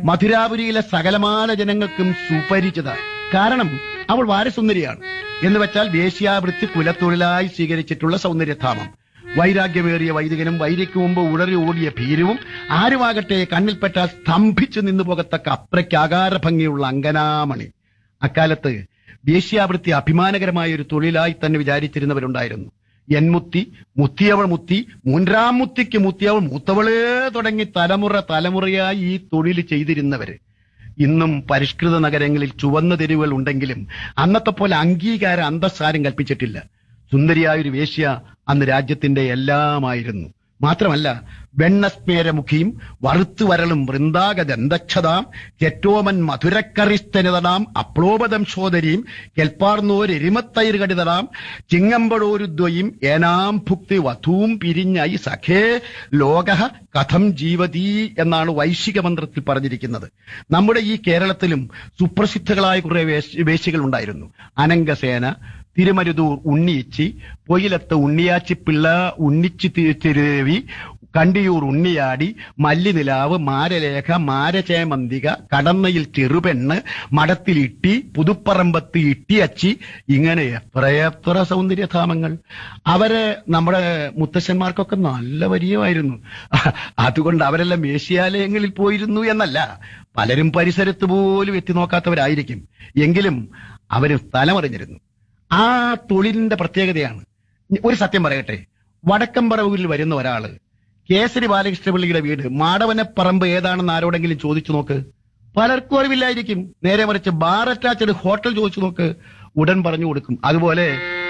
മധുരാപുരിയിലെ സകലമാന ജനങ്ങൾക്കും സുപരിചിത കാരണം അവൾ വാരസുന്ദരിയാണ് എന്ന് വെച്ചാൽ വേശ്യാവൃത്തി കുലത്തൊഴിലായി സ്വീകരിച്ചിട്ടുള്ള സൗന്ദര്യധാമം വൈരാഗ്യമേറിയ വൈദികനും വൈര്യയ്ക്ക് മുമ്പ് ഉടറി ഓടിയ ഭീരുവും ആരുമാകട്ടെ കണ്ണിൽപ്പെട്ട സ്തംഭിച്ചു നിന്നു പോകത്തക്ക അത്രയ്ക്ക് ആകാര ഭംഗിയുള്ള അങ്കനാമണി അക്കാലത്ത് വേശ്യാവൃത്തി അഭിമാനകരമായ ഒരു തൊഴിലായി തന്നെ വിചാരിച്ചിരുന്നവരുണ്ടായിരുന്നു എൻമുത്തി മുത്തിയവൾ മുത്തി മൂന്നാം മുത്തിക്ക് മുത്തിയവൾ മൂത്തവളേ തുടങ്ങി തലമുറ തലമുറയായി ഈ തൊഴിൽ ചെയ്തിരുന്നവര് ഇന്നും പരിഷ്കൃത നഗരങ്ങളിൽ ചുവന്ന തെരുവുകൾ ഉണ്ടെങ്കിലും അന്നത്തെ പോലെ അംഗീകാര അന്തസ്സാരം കൽപ്പിച്ചിട്ടില്ല സുന്ദരിയായ ഒരു വേശ്യ അന്ന് രാജ്യത്തിന്റെ എല്ലാമായിരുന്നു മാത്രമല്ല വെണ്ണസ്മേരമുഖിയും വറുത്തു വരളും വൃന്ദാഗദന്തക്ഷതാം ചെറ്റോമൻ മധുരക്കറിസ്തനിതടാം അപ്ലോപദം ശോദരിയും കെൽപ്പാർന്നോരെരിമത്തൈർ കടിതടാം ചിങ്ങമ്പടോരുദ്വയും ഏനാം ഭുക്തി വധൂം പിരിഞ്ഞായി സഖേ ലോക കഥം ജീവതി എന്നാണ് വൈശിക മന്ത്രത്തിൽ പറഞ്ഞിരിക്കുന്നത് നമ്മുടെ ഈ കേരളത്തിലും സുപ്രസിദ്ധങ്ങളായ കുറെ വേശികൾ ഉണ്ടായിരുന്നു അനങ്കസേന തിരുമരുതൂർ ഉണ്ണിയിച്ചി പൊയിലത്ത് ഉണ്ണിയാച്ചിപ്പിള്ള ഉണ്ണിച്ചി തി- തിരുവി കണ്ടിയൂർ ഉണ്ണിയാടി മല്ലിനിലാവ് മാരലേഖ മാരചേമന്തിക കടന്നയിൽ ചെറുപെണ്ണ് മടത്തിൽ ഇട്ടി പുതുപ്പറമ്പത്ത് ഇട്ടിയച്ചി ഇങ്ങനെ എത്രയെത്ര സൗന്ദര്യധാമങ്ങൾ അവര് നമ്മുടെ മുത്തശ്ശന്മാർക്കൊക്കെ നല്ല പരിചയമായിരുന്നു അതുകൊണ്ട് അവരെല്ലാം വേശ്യാലയങ്ങളിൽ പോയിരുന്നു എന്നല്ല പലരും പരിസരത്ത് പോലും എത്തി നോക്കാത്തവരായിരിക്കും എങ്കിലും അവര് സ്ഥലമറിഞ്ഞിരുന്നു ആ തൊഴിലിന്റെ പ്രത്യേകതയാണ് ഒരു സത്യം പറയട്ടെ വടക്കമ്പറവൂരിൽ വരുന്ന ഒരാള് കേസരി ബാലകൃഷ്ണപിള്ളിയുടെ വീട് മാടവനപ്പറമ്പ് ഏതാണെന്ന് ആരോടെങ്കിലും ചോദിച്ചു നോക്ക് പലർക്കും അറിവില്ലായിരിക്കും നേരെ മറിച്ച് ബാർ അറ്റാച്ചഡ് ഹോട്ടൽ ചോദിച്ചു നോക്ക് ഉടൻ പറഞ്ഞു കൊടുക്കും അതുപോലെ